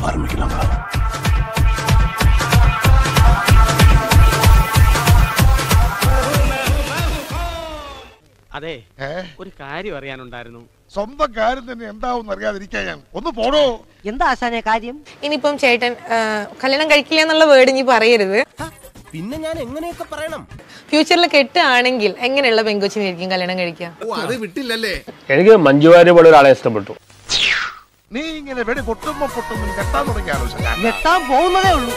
ஆரம்பிக்கலாங்களா അതെ ഒരു കാര്യം അറിയാനുണ്ടായിരുന്നു സ്വന്തം കാര്യം തന്നെ എന്താവും അറിയാതിരിക്കാൻ ഞാൻ ഒന്ന് പോടോ എന്താ ആശാനെ കാര്യം ഇനിയിപ്പം ചേട്ടൻ ആ, കല്യാണം കഴിക്കില്ല എന്നുള്ള വേർഡ് ഇനി പറയരുത് പിന്നെ ഞാൻ എങ്ങനെയൊക്കെ പറയണം ഫ്യൂച്ചറിൽ കെട്ടുകയാണെങ്കിൽ എങ്ങനെയുള്ള പെങ്കൊച്ചിനായിരിക്കും കല്യാണം കഴിക്കുക ഓ അത് വിട്ടില്ലല്ലേ എനിക്ക് മഞ്ജു വാര്യർ പോലെ ഒരാളെ ഇഷ്ടപ്പെട്ടു നീ ഇങ്ങനെ വെടി പൊട്ടുമ്പോ പൊട്ടുമ്പോ കെട്ടാൻ തുടങ്ങിയ ആലോചന ഞെട്ടാൻ പോകുന്നതേ ഉള്ളൂ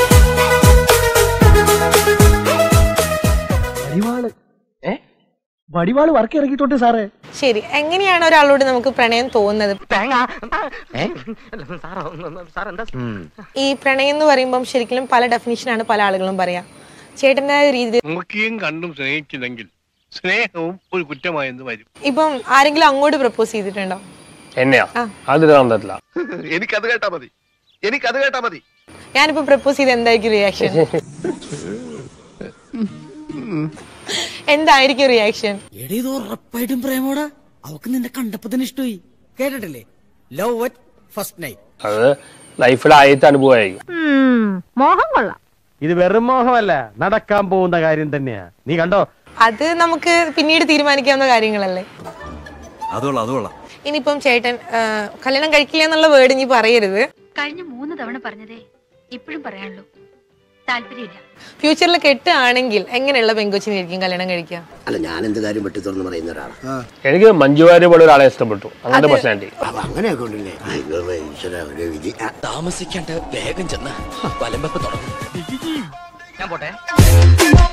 വടിവാള് ഏ വടിവാള് വർക്ക് ഇറക്കിയിട്ടുണ്ട് സാറേ ശരി എങ്ങനെയാണ് ഒരാളോട് നമുക്ക് പ്രണയം തോന്നുന്നത് സാർ എന്താ ഈ പ്രണയം എന്ന് പറയുമ്പം ശരിക്കും പല ഡെഫിനിഷനാണ് പല ആളുകളും പറയാ ചേട്ടൻ്റെ രീതിയിൽ നോക്കിയും കണ്ടും സ്നേഹിച്ചില്ലെങ്കിൽ സ്നേഹവും ഒരു കുറ്റമായെന്ന് വരും ഇപ്പം ആരെങ്കിലും അങ്ങോട്ട് പ്രപ്പോസ് ചെയ്തിട്ടുണ്ടോ എന്നെയാ ആ. അത് തരാൻ പറ്റില്ല എനിക്കത് കേട്ടാ മതി എനിക്കത് കേട്ടാ മതി ഞാനിപ്പോ പ്രപ്പോസ് ചെയ്ത് എന്തായിരിക്കും റിയാക്ഷൻ എന്തായിരിക്കും റിയാക്ഷൻ എടീ ഇത് ഉറപ്പായിട്ടും പ്രേമോടാ അവക്ക് നിന്നെ കണ്ടപ്പോ തന്നെ ഇഷ്ടമായി കേട്ടിട്ടില്ലേ ലവ് അറ്റ് ഫസ്റ്റ് നൈറ്റ് അത് ലൈഫിലെ ആദ്യത്തെ അനുഭവമായിരിക്കും ഇത് വെറും മോഹമല്ല നടക്കാൻ പോകുന്ന കാര്യം തന്നെയാ നീ കണ്ടോ അത് നമുക്ക് പിന്നീട് തീരുമാനിക്കാവുന്ന കാര്യങ്ങളല്ലേ അതുകൊള്ളാം അതുകൊള്ളാം ഇനിയിപ്പം ചേട്ടൻ ആ, കല്യാണം കഴിക്കില്ല എന്നുള്ള വേർഡ് ഇനി പറയരുത് കഴിഞ്ഞ മൂന്ന് തവണ പറഞ്ഞതേ ഇപ്പോഴും പറയാനുള്ളൂ താല്പര്യമില്ല ഫ്യൂച്ചറിൽ കെട്ടുകയാണെങ്കിൽ എങ്ങനെയുള്ള പെങ്കൊച്ചിനായിരിക്കും കല്യാണം കഴിക്കുക അല്ല ഞാൻ എന്ത് കാര്യം വെട്ടി തുറന്ന് പറയുന്ന ഒരാളാണ് എനിക്ക് മഞ്ജു വാര്യർ പോലെ ഒരാളെ ഇഷ്ടപ്പെട്ടു അങ്ങനത്തെ പേഴ്സണാലിറ്റി അപ്പൊ അങ്ങനെയൊക്കെ ഉണ്ടല്ലേ ദൈവമേ, ഈശ്വരാ, ഒരു വിധി ആ, താമസിക്കാണ്ട് വേഗം ചെന്ന് വലമ്പപ്പ് തുടങ്ങും ഞാൻ പോട്ടെ